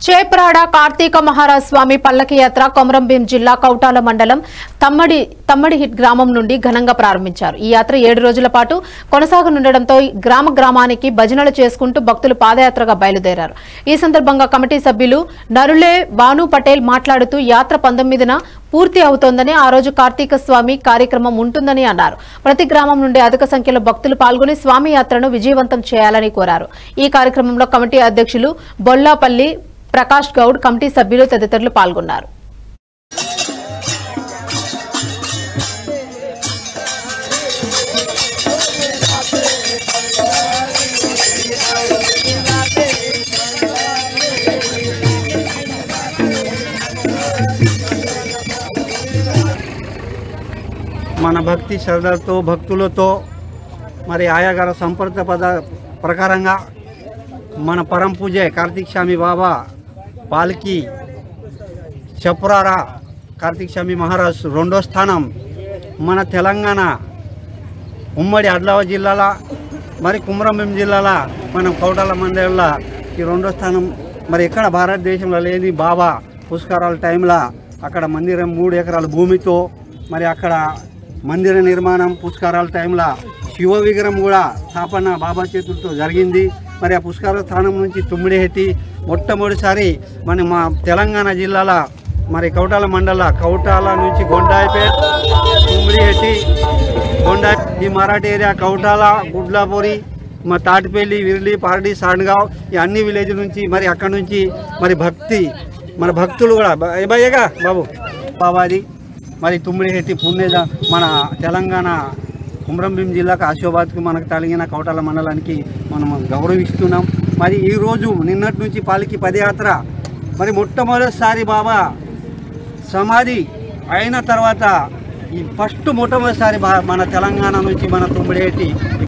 చేప్రాడ కార్తీక మహారాజ్ స్వామి పల్లకి యాత్ర కొమరంభీం జిల్లా కౌటాల మండలం తమ్మడి తమ్మడిహిట్ గ్రామం నుండి ఘనంగా ప్రారంభించారు ఈ యాత్ర ఏడు రోజుల పాటు కొనసాగనుండటంతో గ్రామ గ్రామానికి భజనలు చేసుకుంటూ భక్తులు పాదయాత్రగా బయలుదేరారు ఈ సందర్భంగా కమిటీ సభ్యులు నరులే భాను పటేల్ మాట్లాడుతూ యాత్ర పంతొమ్మిదిన పూర్తి అవుతోందని ఆ రోజు కార్తీక స్వామి కార్యక్రమం ఉంటుందని అన్నారు ప్రతి గ్రామం నుండి అధిక సంఖ్యలో భక్తులు పాల్గొని స్వామి యాత్రను విజయవంతం చేయాలని కోరారు ఈ కార్యక్రమంలో కమిటీ అధ్యక్షులు బొల్లాపల్లి ప్రకాష్ గౌడ్ కమిటీ సభ్యులు తదితరులు పాల్గొన్నారు మన భక్తి శ్రద్ధలతో భక్తులతో మరి ఆయాగార సంప్రద పద ప్రకారంగా మన పరం పూజ కార్తీక్ స్వామి బాబా పాల్కి చపురారా కార్తీక్ స్వామి మహారాజ్ రెండో స్థానం మన తెలంగాణ ఉమ్మడి ఆదిలాబాద్ జిల్లాల మరి కుమరంభీం జిల్లాల మనం కౌటాల మండలంలో ఈ రెండో స్థానం మరి ఎక్కడ భారతదేశంలో లేని బాబా పుష్కరాల టైంలో అక్కడ మందిరం మూడు ఎకరాల భూమితో మరి అక్కడ మందిర నిర్మాణం పుష్కరాల టైంలో శివ విగ్రహం కూడా స్థాపన బాబా చేతులతో జరిగింది మరి ఆ పుష్కర స్థానం నుంచి తుమ్మిడిహెట్టి మొట్టమొదటిసారి మన మా తెలంగాణ జిల్లాల మరి కౌటాల మండల కౌటాల నుంచి గొండాయిపేట్ తుమ్మిడిహెట్టి కొండ ఈ మరాఠీ ఏరియా కౌటాల గుడ్లాపూరి మా తాటిపల్లి విరిలి పారడి సాండ్గావ్ ఈ అన్ని విలేజ్ నుంచి మరి అక్కడ నుంచి మరి భక్తి మన భక్తులు కూడా బ- ఏ భయ్యగా బాబు బాబాది మరి తుమ్మిడిహెట్టి పుణ్యద మన తెలంగాణ కుమ్రంభీం జిల్లాకు ఆశోబాద్కి మనకు తలిగిన కౌటాల మండలానికి మనం గౌరవిస్తున్నాం మరి ఈరోజు నిన్నటి నుంచి పాలికి పదయాత్ర మరి మొట్టమొదటిసారి బాబా సమాధి అయిన తర్వాత ఈ ఫస్ట్ మొట్టమొదటిసారి బా- మన తెలంగాణ నుంచి మన తుమ్మిడేటి